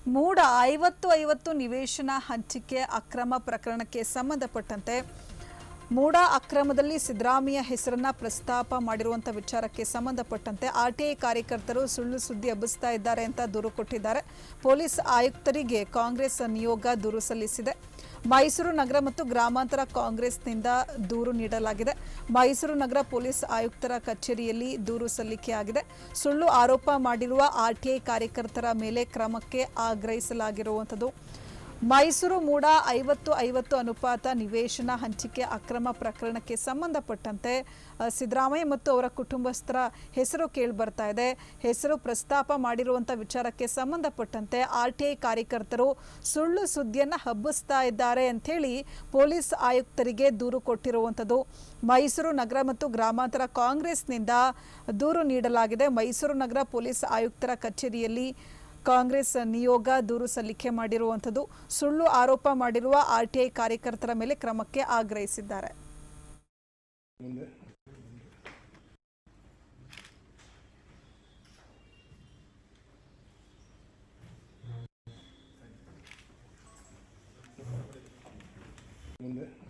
ಮೂಡ ಐವತ್ತು ಐವತ್ತು ನಿವೇಶನ ಹಂಚಿಕೆ ಅಕ್ರಮ ಪ್ರಕರಣಕ್ಕೆ ಸಂಬಂಧಪಟ್ಟಂತೆ ಮೂಡ ಅಕ್ರಮದಲ್ಲಿ ಸಿದ್ದರಾಮಯ್ಯ ಹೆಸರನ್ನ ಪ್ರಸ್ತಾಪ ಮಾಡಿರುವಂಥ ವಿಚಾರಕ್ಕೆ ಸಂಬಂಧಪಟ್ಟಂತೆ ಆರ್ಟಿಐ ಕಾರ್ಯಕರ್ತರು ಸುಳ್ಳು ಸುದ್ದಿ ಹಬ್ಬಿಸ್ತಾ ಇದ್ದಾರೆ ಅಂತ ದೂರು ಕೊಟ್ಟಿದ್ದಾರೆ ಪೊಲೀಸ್ ಆಯುಕ್ತರಿಗೆ ಕಾಂಗ್ರೆಸ್ ನಿಯೋಗ ದೂರು ಸಲ್ಲಿಸಿದೆ ಮೈಸೂರು ನಗರ ಮತ್ತು ಗ್ರಾಮಾಂತರ ಕಾಂಗ್ರೆಸ್ನಿಂದ ದೂರು ನೀಡಲಾಗಿದೆ ಮೈಸೂರು ನಗರ ಪೊಲೀಸ್ ಆಯುಕ್ತರ ಕಚೇರಿಯಲ್ಲಿ ದೂರು ಸಲ್ಲಿಕೆಯಾಗಿದೆ ಸುಳ್ಳು ಆರೋಪ ಮಾಡಿರುವ ಆರ್ಟಿಐ ಕಾರ್ಯಕರ್ತರ ಮೇಲೆ ಕ್ರಮಕ್ಕೆ ಆಗ್ರಹಿಸಲಾಗಿರುವಂಥದ್ದು ಮೈಸೂರು ಮೂಡ ಐವತ್ತು ಐವತ್ತು ಅನುಪಾತ ನಿವೇಶನ ಹಂಚಿಕೆ ಅಕ್ರಮ ಪ್ರಕರಣಕ್ಕೆ ಸಂಬಂಧಪಟ್ಟಂತೆ ಅ, ಸಿದ್ದರಾಮಯ್ಯ ಮತ್ತು ಅವರ ಕುಟುಂಬಸ್ಥರ ಹೆಸರು ಕೇಳಿಬರ್ತಾ ಇದೆ ಹೆಸರು ಪ್ರಸ್ತಾಪ ಮಾಡಿರುವಂಥ ವಿಚಾರಕ್ಕೆ ಸಂಬಂಧಪಟ್ಟಂತೆ ಆರ್ ಟಿ ಐ ಕಾರ್ಯಕರ್ತರು ಸುಳ್ಳು ಸುದ್ದಿಯನ್ನು ಹಬ್ಬಿಸ್ತಾ ಇದ್ದಾರೆ ಅಂಥೇಳಿ ಪೊಲೀಸ್ ಆಯುಕ್ತರಿಗೆ ದೂರು ಕೊಟ್ಟಿರುವಂಥದ್ದು ಮೈಸೂರು ನಗರ ಮತ್ತು ಗ್ರಾಮಾಂತರ ಕಾಂಗ್ರೆಸ್ನಿಂದ ದೂರು ನೀಡಲಾಗಿದೆ ಮೈಸೂರು ನಗರ ಪೊಲೀಸ್ ಆಯುಕ್ತರ ಕಚೇರಿಯಲ್ಲಿ ಕಾಂಗ್ರೆಸ್ ನಿಯೋಗ ದೂರು ಸಲ್ಲಿಕೆ ಮಾಡಿರುವಂಥದ್ದು ಸುಳ್ಳು ಆರೋಪ ಮಾಡಿರುವ ಆರ್ಟಿಐ ಕಾರ್ಯಕರ್ತರ ಮೇಲೆ ಕ್ರಮಕ್ಕೆ ಆಗ್ರಹಿಸಿದ್ದಾರೆ ಮುಂದೆ